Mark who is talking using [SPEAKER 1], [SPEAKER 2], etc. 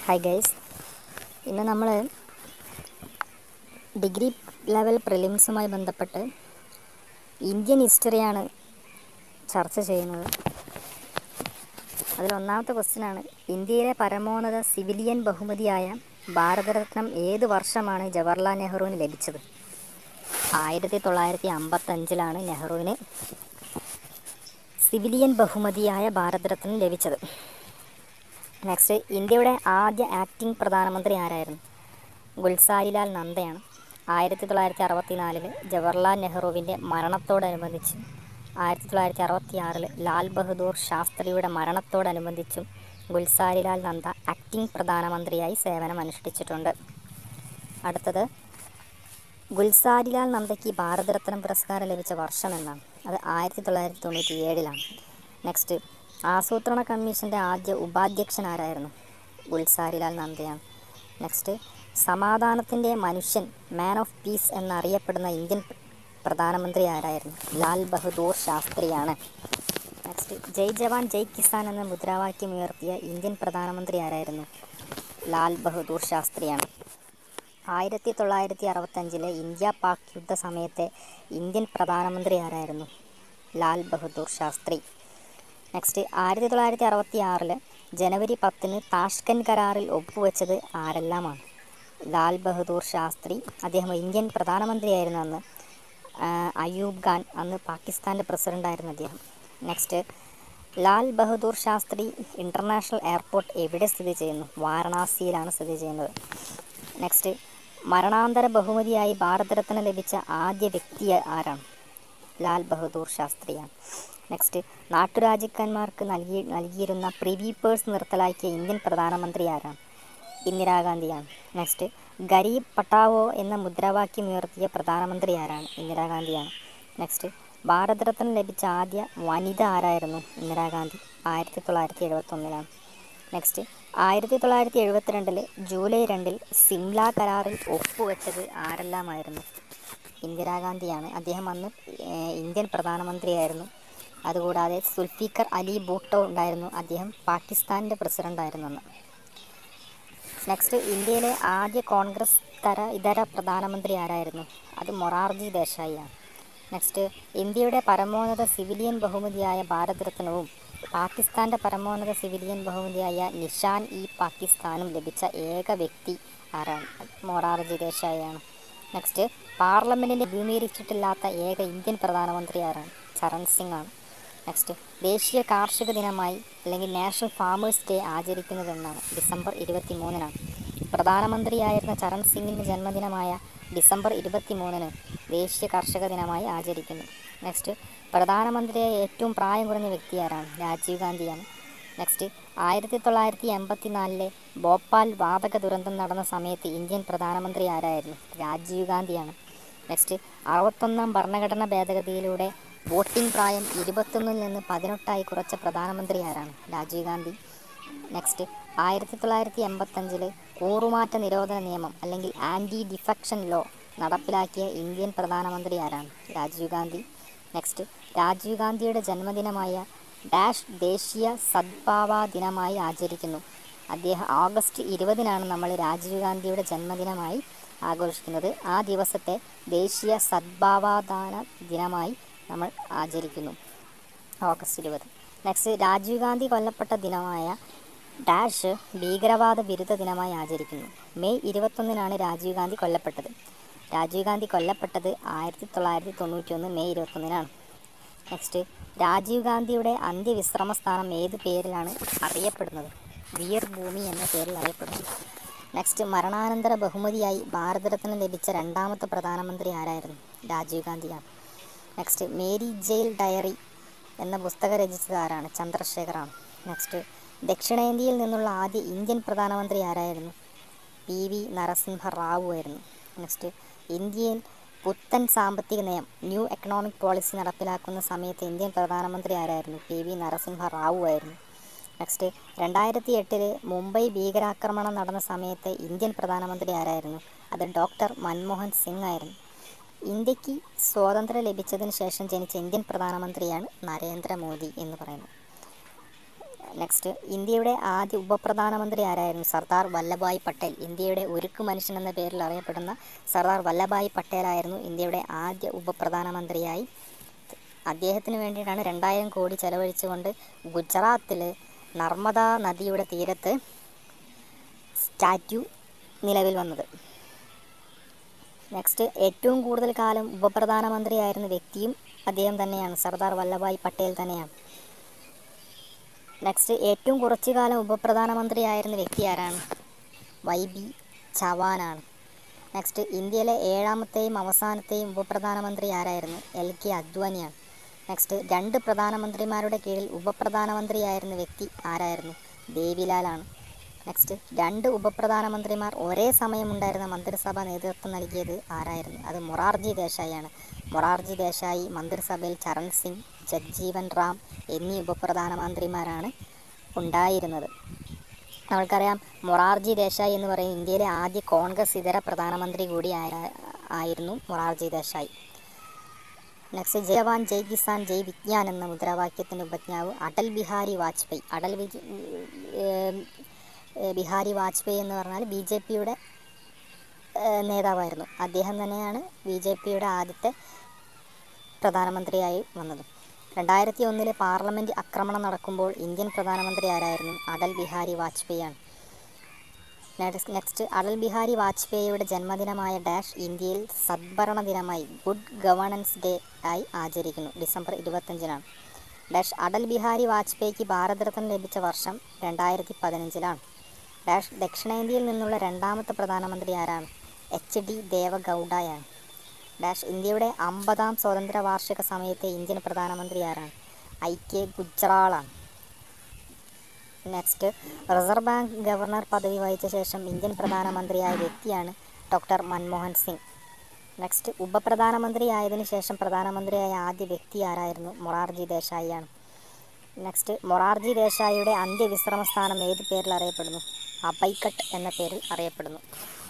[SPEAKER 1] hi guys ഇന്ന് നമ്മൾ degree level പ്രിലിംസുമായി ബന്ധപ്പെട്ട് ഇന്ത്യൻ ഹിസ്റ്ററിയാണ് ചർച്ച ചെയ്യുന്നത് അതിൽ ഒന്നാമത്തെ ക്വസ്റ്റ്യനാണ് ഇന്ത്യയിലെ പരമോന്നത സിവിലിയൻ ബഹുമതിയായ ഭാരതരത്നം ഏത് വർഷമാണ് ജവഹർലാൽ നെഹ്റുവിന് ലഭിച്ചത് ആയിരത്തി തൊള്ളായിരത്തി അമ്പത്തഞ്ചിലാണ് നെഹ്റുവിന് സിവിലിയൻ ബഹുമതിയായ ഭാരതരത്നം ലഭിച്ചത് നെക്സ്റ്റ് ഇന്ത്യയുടെ ആദ്യ ആക്ടിംഗ് പ്രധാനമന്ത്രി ആരായിരുന്നു ഗുൽസാരിലാൽ നന്ദയാണ് ആയിരത്തി തൊള്ളായിരത്തി അറുപത്തി നാലില് ജവഹർലാൽ നെഹ്റുവിൻ്റെ മരണത്തോടനുബന്ധിച്ച് ആയിരത്തി തൊള്ളായിരത്തി അറുപത്തി ആറിൽ ലാൽ ബഹദൂർ ശാസ്ത്രിയുടെ മരണത്തോടനുബന്ധിച്ചും ഗുൽസാരിലാൽ നന്ദ ആക്ടിംഗ് പ്രധാനമന്ത്രിയായി സേവനം അനുഷ്ഠിച്ചിട്ടുണ്ട് അടുത്തത് ഗുൽസാരിലാൽ നന്ദയ്ക്ക് ഭാരതരത്നം പുരസ്കാരം ലഭിച്ച വർഷം എന്നാണ് അത് ആയിരത്തി തൊള്ളായിരത്തി തൊണ്ണൂറ്റി ഏഴിലാണ് നെക്സ്റ്റ് ആസൂത്രണ കമ്മീഷൻ്റെ ആദ്യ ഉപാധ്യക്ഷൻ ആരായിരുന്നു ഗുൽസാരിലാൽ നന്ദയാണ് നെക്സ്റ്റ് സമാധാനത്തിൻ്റെ മനുഷ്യൻ മാൻ ഓഫ് പീസ് എന്നറിയപ്പെടുന്ന ഇന്ത്യൻ പ്രധാനമന്ത്രി ആരായിരുന്നു ലാൽ ബഹദൂർ ശാസ്ത്രിയാണ് നെക്സ്റ്റ് ജയ് ജവാൻ ജയ് കിസാൻ എന്ന മുദ്രാവാക്യം ഉയർത്തിയ ഇന്ത്യൻ പ്രധാനമന്ത്രി ആരായിരുന്നു ലാൽ ബഹദൂർ ശാസ്ത്രിയാണ് ആയിരത്തി തൊള്ളായിരത്തി അറുപത്തഞ്ചിലെ ഇന്ത്യ പാക് യുദ്ധ സമയത്തെ ഇന്ത്യൻ പ്രധാനമന്ത്രി ആരായിരുന്നു ലാൽ ബഹദൂർ ശാസ്ത്രി നെക്സ്റ്റ് ആയിരത്തി തൊള്ളായിരത്തി അറുപത്തി ആറിൽ ജനുവരി പത്തിന് താഷ്കൻ കരാറിൽ ഒപ്പുവെച്ചത് ആരെല്ലാമാണ് ലാൽ ബഹദൂർ ശാസ്ത്രി അദ്ദേഹം ഇന്ത്യൻ പ്രധാനമന്ത്രിയായിരുന്നു അന്ന് ആ, അയൂബ് ഖാൻ അന്ന് പാകിസ്ഥാൻ്റെ പ്രസിഡൻ്റായിരുന്നു അദ്ദേഹം next Lal Bahadur Shastri international airport എവിടെ സ്ഥിതി ചെയ്യുന്നു വാരണാസിയിലാണ് സ്ഥിതി ചെയ്യുന്നത് നെക്സ്റ്റ് മരണാന്തര ബഹുമതിയായി ഭാരതരത്ന ലഭിച്ച ആദ്യ വ്യക്തി ആരാണ് ലാൽ ബഹദൂർ ശാസ്ത്രിയാണ് നെക്സ്റ്റ് നാട്ടുരാജ്യക്കാന്മാർക്ക് നൽകി നൽകിയിരുന്ന പ്രിവി പേഴ്സ് നിർത്തലാക്കിയ ഇന്ത്യൻ പ്രധാനമന്ത്രി ആരാണ് ഇന്ദിരാഗാന്ധിയാണ് നെക്സ്റ്റ് ഗരീബ് പട്ടാവോ എന്ന മുദ്രാവാക്യം ഉയർത്തിയ പ്രധാനമന്ത്രി ആരാണ് ഇന്ദിരാഗാന്ധിയാണ് നെക്സ്റ്റ് ഭാരതരത്ന ലഭിച്ച ആദ്യ വനിത ആരായിരുന്നു ഇന്ദിരാഗാന്ധി ആയിരത്തി തൊള്ളായിരത്തി എഴുപത്തൊന്നിലാണ് നെക്സ്റ്റ് ആയിരത്തി തൊള്ളായിരത്തി എഴുപത്തിരണ്ടിൽ ജൂലൈ രണ്ടിൽ സിംല കരാറിൽ ഒപ്പുവെച്ചത് ആരെല്ലാമായിരുന്നു ഇന്ദിരാഗാന്ധിയാണ് അദ്ദേഹം അന്ന് ഏഹ്, ഇന്ത്യൻ പ്രധാനമന്ത്രിയായിരുന്നു അതുകൂടാതെ സുൽഫിക്കർ അലി ഭൂട്ടോ ഉണ്ടായിരുന്നു അദ്ദേഹം പാകിസ്ഥാൻ്റെ പ്രസിഡൻ്റായിരുന്നു അന്ന് നെക്സ്റ്റ് ഇന്ത്യയിലെ ആദ്യ കോൺഗ്രസ് തര ഇതര പ്രധാനമന്ത്രി ആരായിരുന്നു അത് മൊറാർജി ദേശായിയാണ് നെക്സ്റ്റ് ഇന്ത്യയുടെ പരമോന്നത സിവിലിയൻ ബഹുമതിയായ ഭാരതരത്നവും പാകിസ്ഥാൻ്റെ പരമോന്നത സിവിലിയൻ ബഹുമതിയായ നിഷാൻ ഇ പാകിസ്ഥാനും ലഭിച്ച ഏക വ്യക്തി ആരാണ് മൊറാർജി ദേശായിയാണ് നെക്സ്റ്റ് പാർലമെൻറ്റിനെ ഭൂമീകരിച്ചിട്ടില്ലാത്ത ഏക ഇന്ത്യൻ പ്രധാനമന്ത്രി ആരാണ് ചരൺ സിംഗ് ആണ് നെക്സ്റ്റ് ദേശീയ കാർഷിക ദിനമായി അല്ലെങ്കിൽ നാഷണൽ ഫാമേഴ്സ് ഡേ ആചരിക്കുന്നത് എന്നാണ് ഡിസംബർ ഇരുപത്തി മൂന്നിനാണ് പ്രധാനമന്ത്രിയായിരുന്ന ചരൺ സിംഗിൻ്റെ ജന്മദിനമായ ഡിസംബർ ഇരുപത്തി മൂന്നിന് ദേശീയ കർഷക ദിനമായി ആചരിക്കുന്നു നെക്സ്റ്റ് പ്രധാനമന്ത്രിയായ ഏറ്റവും പ്രായം കുറഞ്ഞ വ്യക്തി ആരാണ് രാജീവ് ഗാന്ധിയാണ് നെക്സ്റ്റ് ആയിരത്തി തൊള്ളായിരത്തി എൺപത്തി നാലിലെ ഭോപ്പാൽ വാതക ദുരന്തം നടന്ന സമയത്ത് ഇന്ത്യൻ പ്രധാനമന്ത്രി ആരായിരുന്നു രാജീവ് ഗാന്ധിയാണ് നെക്സ്റ്റ് അറുപത്തൊന്നാം ഭരണഘടനാ ഭേദഗതിയിലൂടെ വോട്ടിംഗ് പ്രായം ഇരുപത്തൊന്നിൽ നിന്ന് പതിനെട്ടായി കുറച്ച പ്രധാനമന്ത്രി ആരാണ് രാജീവ് ഗാന്ധി നെക്സ്റ്റ് ആയിരത്തി തൊള്ളായിരത്തി എൺപത്തഞ്ചിൽ കൂറുമാറ്റ നിരോധന നിയമം അല്ലെങ്കിൽ ആൻറ്റി ഡിഫക്ഷൻ ലോ നടപ്പിലാക്കിയ ഇന്ത്യൻ പ്രധാനമന്ത്രി ആരാണ് രാജീവ് ഗാന്ധി നെക്സ്റ്റ് രാജീവ് ഗാന്ധിയുടെ ജന്മദിനമായ ഡാഷ് ദേശീയ സദ്ഭാവ ദിനമായി ആചരിക്കുന്നു അദ്ദേഹം ഓഗസ്റ്റ് ഇരുപതിനാണ് നമ്മൾ രാജീവ് ഗാന്ധിയുടെ ജന്മദിനമായി ആഘോഷിക്കുന്നത് ആ ദിവസത്തെ ദേശീയ സദ്ഭാവദാന ദിനമായി നമ്മൾ ആചരിക്കുന്നു ഓഗസ്റ്റ് ഇരുപത് നെക്സ്റ്റ് രാജീവ് ഗാന്ധി കൊല്ലപ്പെട്ട ദിനമായ ഡാഷ് ഭീകരവാദ വിരുദ്ധ ദിനമായി ആചരിക്കുന്നു മെയ് ഇരുപത്തൊന്നിനാണ് രാജീവ് ഗാന്ധി കൊല്ലപ്പെട്ടത് രാജീവ് ഗാന്ധി കൊല്ലപ്പെട്ടത് ആയിരത്തി തൊള്ളായിരത്തി തൊണ്ണൂറ്റി ഒന്ന് മെയ് ഇരുപത്തൊന്നിനാണ് നെക്സ്റ്റ് രാജീവ് ഗാന്ധിയുടെ അന്ത്യവിശ്രമ സ്ഥാനം ഏത് പേരിലാണ് അറിയപ്പെടുന്നത് വീർ ഭൂമി എന്ന പേരിൽ അറിയപ്പെടുന്നു നെക്സ്റ്റ് മരണാനന്തര ബഹുമതിയായി ഭാരതരത്ന ലഭിച്ച രണ്ടാമത്തെ പ്രധാനമന്ത്രി ആരായിരുന്നു രാജീവ് ഗാന്ധിയാണ് നെക്സ്റ്റ് മേരി ജെയിൽ ഡയറി എന്ന പുസ്തകം രചിച്ചത് ആരാണ് ചന്ദ്രശേഖറാണ് നെക്സ്റ്റ് ദക്ഷിണേന്ത്യയിൽ നിന്നുള്ള ആദ്യ ഇന്ത്യൻ പ്രധാനമന്ത്രി ആരായിരുന്നു പി വി നരസിംഹ റാവു ആയിരുന്നു നെക്സ്റ്റ് ഇന്ത്യയിൽ പുത്തൻ സാമ്പത്തിക നയം ന്യൂ എക്കണോമിക് പോളിസി നടപ്പിലാക്കുന്ന സമയത്ത് ഇന്ത്യൻ പ്രധാനമന്ത്രി ആരായിരുന്നു പി വി നരസിംഹ റാവു ആയിരുന്നു നെക്സ്റ്റ് രണ്ടായിരത്തി എട്ടില് മുംബൈ ഭീകരാക്രമണം നടന്ന സമയത്ത് ഇന്ത്യൻ പ്രധാനമന്ത്രി ആരായിരുന്നു അത് ഡോക്ടർ മൻമോഹൻ സിംഗ് ആയിരുന്നു ഇന്ത്യക്ക് സ്വാതന്ത്ര്യം ലഭിച്ചതിന് ശേഷം ജനിച്ച ഇന്ത്യൻ പ്രധാനമന്ത്രിയാണ് നരേന്ദ്രമോദി എന്ന് പറയുന്നത് നെക്സ്റ്റ് ഇന്ത്യയുടെ ആദ്യ ഉപപ്രധാനമന്ത്രി ആരായിരുന്നു സർദാർ വല്ലഭായ് പട്ടേൽ ഇന്ത്യയുടെ ഉരുക്ക് മനുഷ്യൻ എന്ന പേരിൽ അറിയപ്പെടുന്ന സർദാർ വല്ലഭായ് പട്ടേലായിരുന്നു ഇന്ത്യയുടെ ആദ്യ ഉപപ്രധാനമന്ത്രിയായി അദ്ദേഹത്തിന് വേണ്ടിയിട്ടാണ് രണ്ടായിരം കോടി ചെലവഴിച്ചുകൊണ്ട് ഗുജറാത്തിൽ നർമ്മദ നദിയുടെ തീരത്ത് സ്റ്റാറ്റ്യൂ നിലവിൽ വന്നത് നെക്സ്റ്റ് ഏറ്റവും കൂടുതൽ കാലം ഉപപ്രധാനമന്ത്രിയായിരുന്ന വ്യക്തിയും അദ്ദേഹം തന്നെയാണ് സർദാർ വല്ലഭായ് പട്ടേൽ തന്നെയാണ് നെക്സ്റ്റ് ഏറ്റവും കുറച്ചു കാലം ഉപപ്രധാനമന്ത്രിയായിരുന്ന വ്യക്തി ആരാണ് വൈ ബി ചവാനാണ് നെക്സ്റ്റ് ഇന്ത്യയിലെ ഏഴാമത്തെയും അവസാനത്തെയും ഉപപ്രധാനമന്ത്രി ആരായിരുന്നു എൽ കെ അദ്വാനിയാണ് നെക്സ്റ്റ് രണ്ട് പ്രധാനമന്ത്രിമാരുടെ കീഴിൽ ഉപപ്രധാനമന്ത്രിയായിരുന്ന വ്യക്തി ആരായിരുന്നു ദേവിലാലാണ് നെക്സ്റ്റ് രണ്ട് ഉപപ്രധാനമന്ത്രിമാർ ഒരേ സമയമുണ്ടായിരുന്ന മന്ത്രിസഭ നേതൃത്വം നൽകിയത് ആരായിരുന്നു അത് മൊറാർജി ദേശായിയാണ് മൊറാർജി ദേശായി മന്ത്രിസഭയിൽ ചരൺ സിംഗ് ജഗ്ജീവൻ റാം എന്നീ ഉപപ്രധാനമന്ത്രിമാരാണ് ഉണ്ടായിരുന്നത് നമ്മൾക്കറിയാം മൊറാർജി ദേശായി എന്ന് പറയുന്നത് ഇന്ത്യയിലെ ആദ്യ കോൺഗ്രസ് ഇതര പ്രധാനമന്ത്രി കൂടി ആയ- ആയിരുന്നു മൊറാർജി ദേശായി നെക്സ്റ്റ് ജയ് ജവാൻ ജയ് കിസാൻ ജയ് വിജ്ഞാൻ എന്ന മുദ്രാവാക്യത്തിൻ്റെ ഉപജ്ഞാവ് അടൽ ബിഹാരി വാജ്പേയി അടൽ വിജ് ഏം, ഏ, ബിഹാരി വാജ്പേയി എന്ന് പറഞ്ഞാൽ ബി ജെ പിയുടെ നേതാവായിരുന്നു അദ്ദേഹം തന്നെയാണ് ബി ജെ പിയുടെ ആദ്യത്തെ പ്രധാനമന്ത്രിയായി വന്നത് രണ്ടായിരത്തി ഒന്നിലെ പാർലമെൻറ്റ് ആക്രമണം നടക്കുമ്പോൾ ഇന്ത്യൻ പ്രധാനമന്ത്രി ആരായിരുന്നു അടൽ ബിഹാരി വാജ്പേയിയാണ് നെക്സ്റ്റ് നെക്സ്റ്റ് അടൽ ബിഹാരി വാജ്പേയിയുടെ ജന്മദിനമായ ഡാഷ് ഇന്ത്യയിൽ സദ്ഭരണ ദിനമായി ഗുഡ് ഗവേണൻസ് ഡേ ആയി ആചരിക്കുന്നു ഡിസംബർ ഇരുപത്തഞ്ചിനാണ് ഡാഷ് അടൽ ബിഹാരി വാജ്പേയിക്ക് ഭാരതരത്ന ലഭിച്ച വർഷം രണ്ടായിരത്തി പതിനഞ്ചിലാണ് ഡാഷ് ദക്ഷിണേന്ത്യയിൽ നിന്നുള്ള രണ്ടാമത്തെ പ്രധാനമന്ത്രി ആരാണ് എച്ച് ഡി ദേവഗൗഡയാണ് ഡാഷ് ഇന്ത്യയുടെ അമ്പതാം സ്വാതന്ത്ര്യ വാർഷിക സമയത്തെ ഇന്ത്യൻ പ്രധാനമന്ത്രി ആരാണ് ഐ കെ ഗുജ്റാളാണ് നെക്സ്റ്റ് റിസർവ് ബാങ്ക് ഗവർണർ പദവി വഹിച്ച ശേഷം ഇന്ത്യൻ പ്രധാനമന്ത്രിയായ വ്യക്തിയാണ് ഡോക്ടർ മൻമോഹൻ സിംഗ് നെക്സ്റ്റ് ഉപപ്രധാനമന്ത്രി ആയതിനു ശേഷം പ്രധാനമന്ത്രിയായ ആദ്യ വ്യക്തി ആരായിരുന്നു മൊറാർജി ദേശായിയാണ് നെക്സ്റ്റ് മൊറാർജി ദേശായിയുടെ അന്ത്യവിശ്രമ സ്ഥാനം ഏത് പേരിൽ അറിയപ്പെടുന്നു അബൈക്കട്ട് എന്ന പേരിൽ അറിയപ്പെടുന്നു